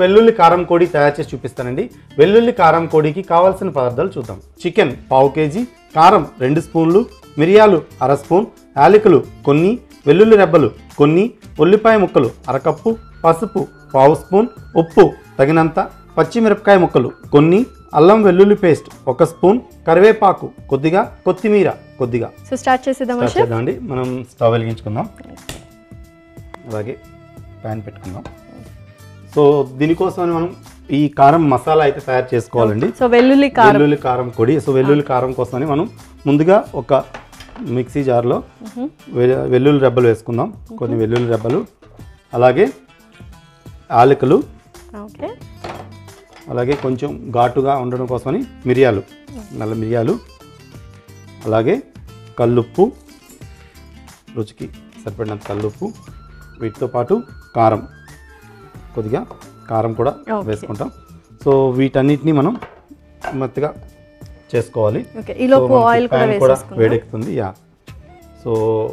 వెల్లుల్లి కారం కోడి తయారు చేసి చూపిస్తానండి వెల్లుల్లి కారం కోడికి కావాల్సిన పదార్థాలు చూద్దాం చికెన్ పావు కేజీ కారం రెండు స్పూన్లు మిరియాలు అర స్పూన్ యాలకులు కొన్ని వెల్లుల్లి రెబ్బలు కొన్ని ఉల్లిపాయ ముక్కలు అరకప్పు పసుపు పావు స్పూన్ ఉప్పు తగినంత పచ్చిమిరపకాయ ముక్కలు కొన్ని అల్లం వెల్లుల్లి పేస్ట్ ఒక స్పూన్ కరివేపాకు కొద్దిగా కొత్తిమీర కొద్దిగా సో స్టార్ట్ చేసేద్దామా స్టార్ట్ షెఫ్ చేద్దామండి మనం స్టవ్ వెలిగించుకుందాం అలాగే ప్యాన్ పెట్టుకుందాం సో దీనికోసం మనం ఈ కారం మసాలా అయితే తయారు చేసుకోవాలండి సో వెల్లుల్లి కారం వెల్లుల్లి కారం పొడి సో వెల్లుల్లి కారం కోసమని మనం ముందుగా ఒక మిక్సీ జార్లో వె- వెల్లుల్లి రెబ్బలు వేసుకుందాం కొన్ని వెల్లుల్లి రెబ్బలు అలాగే యాలకులు ఓకే అలాగే కొంచెం ఘాటుగా ఉండడం కోసమని మిరియాలు నల్ల మిరియాలు అలాగే కల్లుప్పు రుచికి సరిపడినంత కల్లుప్పు వీటితో పాటు కారం కొద్దిగా కారం కూడా Okay. వేసుకుంటాం సో వీటన్నిటిని మనం మెత్తగా చేసుకోవాలి ఓకే ఈ లోపు సో మనకి ఆయిల్ కూడా pan కూడా వేసేసుకుందాం వేడెక్కుతుంది యా సో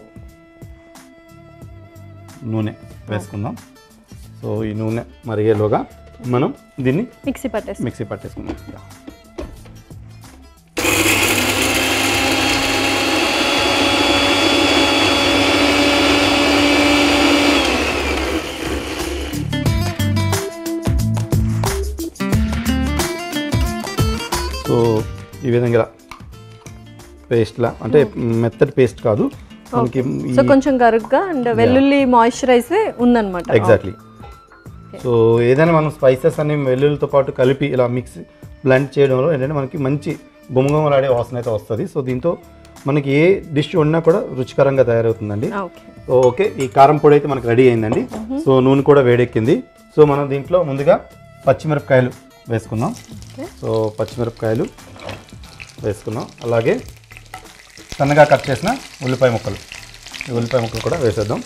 నూనె వేసుకుందాం సో ఈ నూనె మరిగేలోగా మనం దీన్ని మిక్సీ పట్టేసి మిక్సీ పట్టేసుకుందాం యా. సో ఈ విధంగా పేస్ట్లా అంటే మెత్తటి పేస్ట్ కాదు మనకి ఈ- సో కొంచెం గరుగ్గా అండ్ వెల్లుల్లి మాయిశ్చరైజ్ ఉందన్నమాట ఎగ్జాక్ట్లీ సో ఏదైనా మనం స్పైసెస్ అన్ని వెల్లుల్లితో పాటు కలిపి ఇలా మిక్స్ బ్లెండ్ చేయడంలో ఏంటంటే మనకి మంచి గుమగుమలాడే వాసన అయితే వస్తుంది సో దీంతో మనకి ఏ డిష్ వండినా కూడా రుచికరంగా తయారవుతుందండి ఓకే సో ఓకే ఈ కారం పొడి అయితే మనకి రెడీ అయిందండి సో నూనె కూడా వేడెక్కింది సో మనం దీంట్లో ముందుగా పచ్చిమిరపకాయలు వేసుకుందాం ఓకే సో పచ్చిమిరపకాయలు వేసుకున్నాం అలాగే సన్నగా కట్ చేసిన ఉల్లిపాయ ముక్కలు ఈ ఉల్లిపాయ ముక్కలు కూడా వేసేద్దాం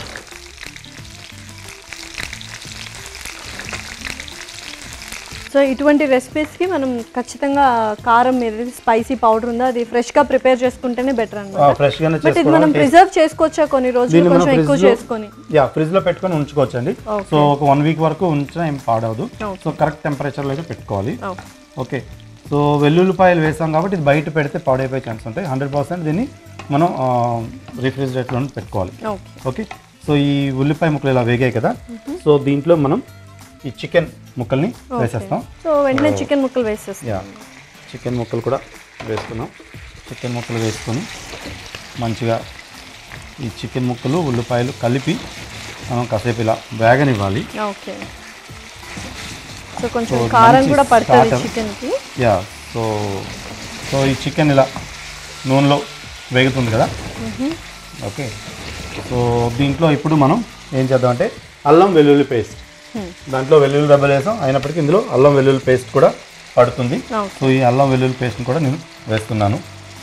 సో ఇటువంటి రెసిపీస్కి మనం ఖచ్చితంగా కారం ఏదైతే స్పైసీ పౌడర్ ఉందో అది ఫ్రెష్గా ప్రిపేర్ చేసుకుంటేనే బెటర్ అనమాట ఫ్రెష్గానే బట్ ఇది మనం ప్రిజర్వ్ చేసుకోవచ్చా కొన్ని రోజులు దీన్ని మనం కొంచెం ఎక్కువ fridge లో- చేసుకొని యా ఫ్రిడ్జ్లో పెట్టుకొని ఉంచుకోవచ్చు అండి Okay. సో ఒక వన్ వీక్ వరకు ఉంచినా ఏం పాడవదు Okay. సో కరెక్ట్ టెంపరేచర్లో అయితే పెట్టుకోవాలి ఓకే ఓకే సో వెల్లుల్లిపాయలు వేసాం కాబట్టి ఇది బయట పెడితే పాడైపోయే ఛాన్స్ ఉంటాయి హండ్రెడ్ పర్సెంట్ దీన్ని మనం రిఫ్రిజిరేటర్లో పెట్టుకోవాలి ఓకే ఓకే సో ఈ ఉల్లిపాయ ముక్కలు ఇలా వేగాయి కదా సో దీంట్లో మనం ఈ చికెన్ ముక్కల్ని వేసేస్తాం సో వెంటనే చికెన్ ముక్కలు వేసేస్తాం యా చికెన్ ముక్కలు కూడా వేసుకున్నాం చికెన్ ముక్కలు వేసుకొని మంచిగా ఈ చికెన్ ముక్కలు ఉల్లిపాయలు కలిపి మనం కాసేపు ఇలా వేగనివ్వాలి ఓకే సో కొంచెం So, కారం మంచి కూడా పడుతుంది starter. చికెన్కి యా సో సో ఈ చికెన్ ఇలా నూనెలో వేగుతుంది కదా ఓకే సో దీంట్లో ఇప్పుడు మనం ఏం చేద్దామంటే అల్లం వెల్లుల్లి పేస్ట్ దాంట్లో వెల్లుల్లి దెబ్బలు వేసాం అయినప్పటికీ ఇందులో అల్లం వెల్లుల్లి పేస్ట్ కూడా పడుతుంది ఓకే సో ఈ అల్లం వెల్లుల్లి పేస్ట్ని కూడా నేను వేస్తున్నాను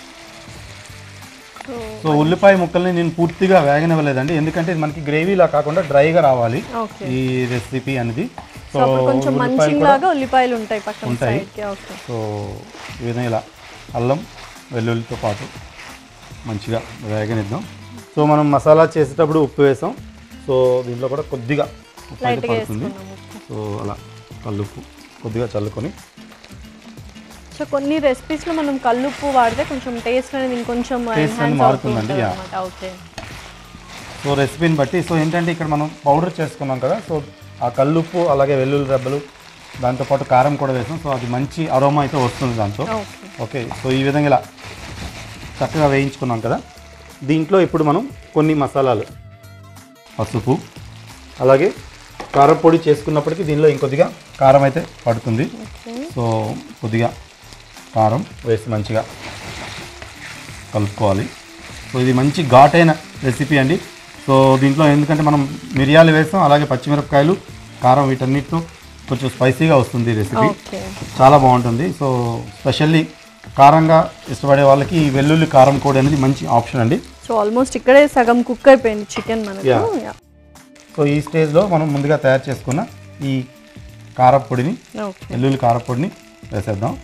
సో సో ఉల్లిపాయ ముక్కల్ని నేను పూర్తిగా వేగనివ్వలేదండి ఎందుకంటే ఇది మనకి గ్రేవీలా కాకుండా డ్రైగా రావాలి ఓకే ఈ రెసిపీ అనేది సో అప్పుడు కొంచెం ఉల్లిపాయలు మంచింగ్ కూడా లాగా ఉల్లిపాయలు ఉంటాయి పక్కన ఉంటాయి. సైడ్కి ఓకే సో ఈ విధంగా ఇలా అల్లం వెల్లుల్లితో పాటు మంచిగా వేగనిద్దాం సో మనం మసాలా చేసేటప్పుడు ఉప్పు వేసాం సో దీంట్లో కూడా కొద్దిగా ఉప్పు అయితే లైట్గా పడుతుంది వేసుకున్నాము సో అలా కల్లుప్పు కొద్దిగా చల్లుకొని సో కొన్ని రెసిపీస్లో మనం కల్లుప్పు వాడితే కొంచెం టేస్ట్ అనేది ఇంకొంచెం Taste అనేది ఎన్హాన్స్ అవుతూ మారుతుందండి, ఉంటుంది yeah. అనమాట ఓకే సో రెసిపీని బట్టి సో ఏంటంటే ఇక్కడ మనం పౌడర్ చేసుకున్నాం కదా సో ఆ కల్లుప్పు అలాగే వెల్లుల్లి రెబ్బలు దాంతోపాటు కారం కూడా వేసాం సో అది మంచి అరోమా అయితే వస్తుంది దాంతో ఓకే ఓకే సో ఈ విధంగా ఇలా చక్కగా వేయించుకున్నాం కదా దీంట్లో ఇప్పుడు మనం కొన్ని మసాలాలు పసుపు అలాగే కారపొడి చేసుకున్నప్పటికీ దీనిలో ఇంకొద్దిగా కారం అయితే పడుతుంది ఓకే సో కొద్దిగా కారం వేసి మంచిగా కలుపుకోవాలి సో ఇది మంచి ఘాటైన రెసిపీ అండి సో దీంట్లో ఎందుకంటే మనం మిరియాలు వేస్తాం అలాగే పచ్చిమిరపకాయలు కారం వీటన్నిటితో కొంచెం స్పైసీగా వస్తుంది ఈ రెసిపీ ఓకే చాలా బాగుంటుంది సో స్పెషల్లీ కారంగా ఇష్టపడే వాళ్ళకి ఈ వెల్లుల్లి కారం పొడి అనేది మంచి ఆప్షన్ అండి సో ఆల్మోస్ట్ ఇక్కడే సగం కుక్ అయిపోయింది చికెన్ మనకు Yeah. Yeah. సో ఈ స్టేజ్లో మనం ముందుగా తయారు చేసుకున్న ఈ కారపొడిని ఓకే వెల్లుల్లి కారపొడిని వేసేద్దాం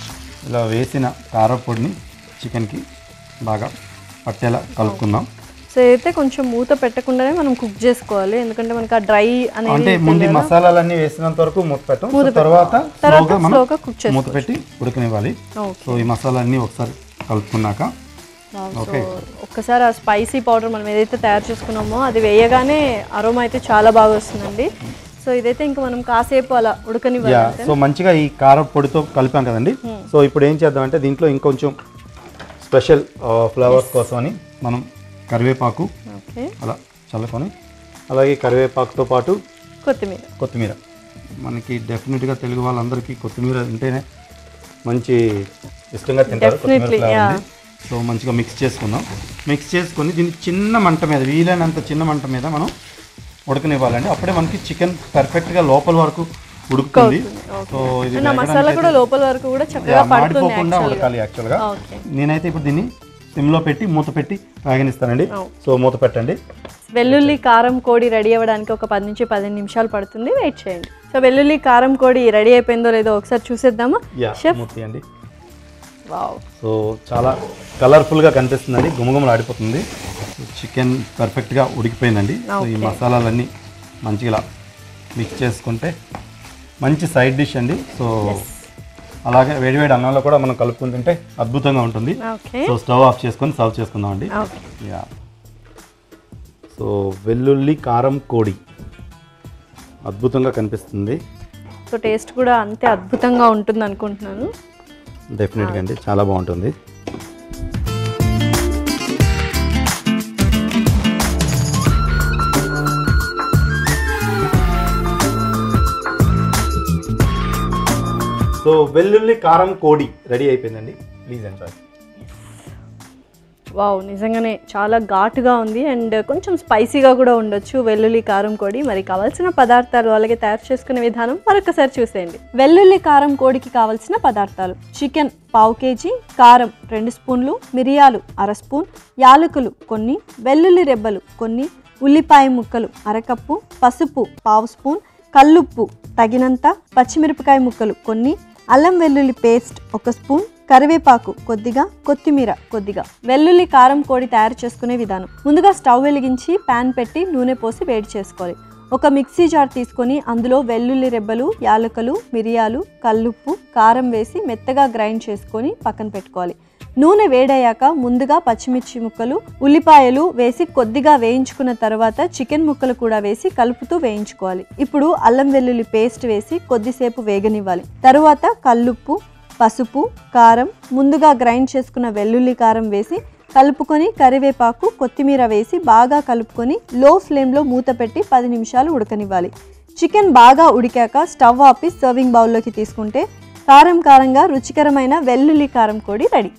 ఇలా వేసిన కారపొడిని చికెన్కి బాగా పట్టేలా కలుపుకుందాం సో అయితే కొంచెం మూత పెట్టకుండానే మనం కుక్ చేసుకోవాలి ఎందుకంటే మనకి ఆ డ్రై అంటే అనేది ముందు ఈ మసాలాలన్నీ వేసినంత వరకు మూత పెట్టాం సో తర్వాత స్లోగా మనం స్లోగా కుక్ చేసుకోవాలి మూత పెట్టి ఉడకనివ్వాలి ఓకే సో ఈ మసాలాన్ని ఒకసారి కలుపుకున్నాక సో ఒక్కసారి ఆ స్పైసీ పౌడర్ మనం ఏదైతే తయారు చేసుకున్నామో అది వేయగానే అరోమా అయితే చాలా బాగా వస్తుందండి సో ఇదైతే ఇంకా మనం కాసేపు అలా ఉడకనివ్వాలి యా సో మంచిగా ఈ కారం పొడితో కలిపాం కదండి సో ఇప్పుడు ఏం చేద్దామంటే దీంట్లో ఇంకొంచెం స్పెషల్ ఫ్లేవర్స్ కోసం అని మనం కరివేపాకు ఓకే అలా చల్లుకొని అలాగే కరివేపాకుతో పాటు కొత్తిమీర కొత్తిమీర మనకి డెఫినెట్గా తెలుగు వాళ్ళందరికీ కొత్తిమీర ఉంటేనే మంచి ఇష్టంగా తింటారు కొత్తిమీర Definitely, ఫ్లేవర్ yeah. ఉంది. సో మంచిగా మిక్స్ చేసుకుందాం మిక్స్ చేసుకొని దీన్ని చిన్న మంట మీద వీలైనంత చిన్న మంట మీద మనం ఉడకనివ్వాలండి అప్పుడే మనకి చికెన్ పర్ఫెక్ట్గా లోపల వరకు ఉడుకుతుంది సో ఇది అండ్ ఆ మసాలా కూడా లోపల వరకు కూడా చక్కగా యా, పడుతుంది మాడిపోకుండా ఉడకాలి యాక్చువల్గా ఓకే నేనైతే ఇప్పుడు దీన్ని సిమ్లో పెట్టి మూత పెట్టి వేగనిస్తానండి Oh. సో మూత పెట్టండి వెల్లుల్లి కారం కోడి రెడీ అవ్వడానికి ఒక పది నుంచి పదిహేను నిమిషాలు పడుతుంది వెయిట్ చేయండి సో వెల్లుల్లి కారం కోడి రెడీ అయిపోయిందో లేదో ఒకసారి చూసేద్దామా యా Chef. మూత తీయండి వావ్ సో చాలా కలర్ఫుల్గా కనిపిస్తుందండి గుమగుమలు ఆడిపోతుంది చికెన్ పర్ఫెక్ట్గా ఉడికిపోయిందండి సో ఈ మసాలాలన్నీ మంచిగా ఇలా మిక్స్ చేసుకుంటే మంచి సైడ్ డిష్ అండి సో అలాగే వేడివేడి అన్నంలో కూడా మనం కలుపుకుని తింటే అద్భుతంగా ఉంటుంది ఓకే సో స్టవ్ ఆఫ్ చేసుకొని సర్వ్ చేసుకుందాం అండి ఓకే యా సో వెల్లుల్లి కారం కోడి అద్భుతంగా కనిపిస్తుంది సో టేస్ట్ కూడా అంతే అద్భుతంగా ఉంటుంది అనుకుంటున్నాను డెఫినెట్గా అండి చాలా బాగుంటుంది సో వెల్లుల్లి కారం కోడి రెడీ అయిపోయిందండి ప్లీజ్ ఎంజాయ్ వావ్ నిజంగానే చాలా ఘాటుగా ఉంది అండ్ కొంచెం స్పైసీగా కూడా ఉండొచ్చు వెల్లుల్లి కారం కోడి మరి కావాల్సిన పదార్థాలు అలాగే తయారు చేసుకునే విధానం మరొకసారి చూసేయండి వెల్లుల్లి కారం కోడికి కావాల్సిన పదార్థాలు చికెన్ పావు కేజీ కారం రెండు స్పూన్లు మిరియాలు అర స్పూన్ యాలకులు కొన్ని వెల్లుల్లి రెబ్బలు కొన్ని ఉల్లిపాయ ముక్కలు అరకప్పు పసుపు పావు స్పూన్ కల్లుప్పు తగినంత పచ్చిమిరపకాయ ముక్కలు కొన్ని అల్లం వెల్లుల్లి పేస్ట్ ఒక స్పూన్ కరివేపాకు కొద్దిగా కొత్తిమీర కొద్దిగా వెల్లుల్లి కారం పొడి తయారు చేసుకునే విధానం ముందుగా స్టవ్ వెలిగించి పాన్ పెట్టి నూనె పోసి వేడి చేసుకోవాలి ఒక మిక్సీ జార్ తీసుకొని అందులో వెల్లుల్లి రెబ్బలు యాలకులు మిరియాలు కల్లుప్పు కారం వేసి మెత్తగా గ్రైండ్ చేసుకొని పక్కన పెట్టుకోవాలి నూనె వేడయ్యాక ముందుగా పచ్చిమిర్చి ముక్కలు ఉల్లిపాయలు వేసి కొద్దిగా వేయించుకున్న తర్వాత చికెన్ ముక్కలు కూడా వేసి కలుపుతూ వేయించుకోవాలి ఇప్పుడు అల్లం వెల్లుల్లి పేస్ట్ వేసి కొద్దిసేపు వేగనివ్వాలి తరువాత కల్లుప్పు పసుపు కారం ముందుగా గ్రైండ్ చేసుకున్న వెల్లుల్లి కారం వేసి కలుపుకొని కరివేపాకు కొత్తిమీర వేసి బాగా కలుపుకొని లో ఫ్లేమ్లో మూత పెట్టి పది నిమిషాలు ఉడకనివ్వాలి చికెన్ బాగా ఉడికాక స్టవ్ ఆపి సర్వింగ్ బౌల్లోకి తీసుకుంటే కారం కారంగా రుచికరమైన వెల్లుల్లి కారం పొడి రెడీ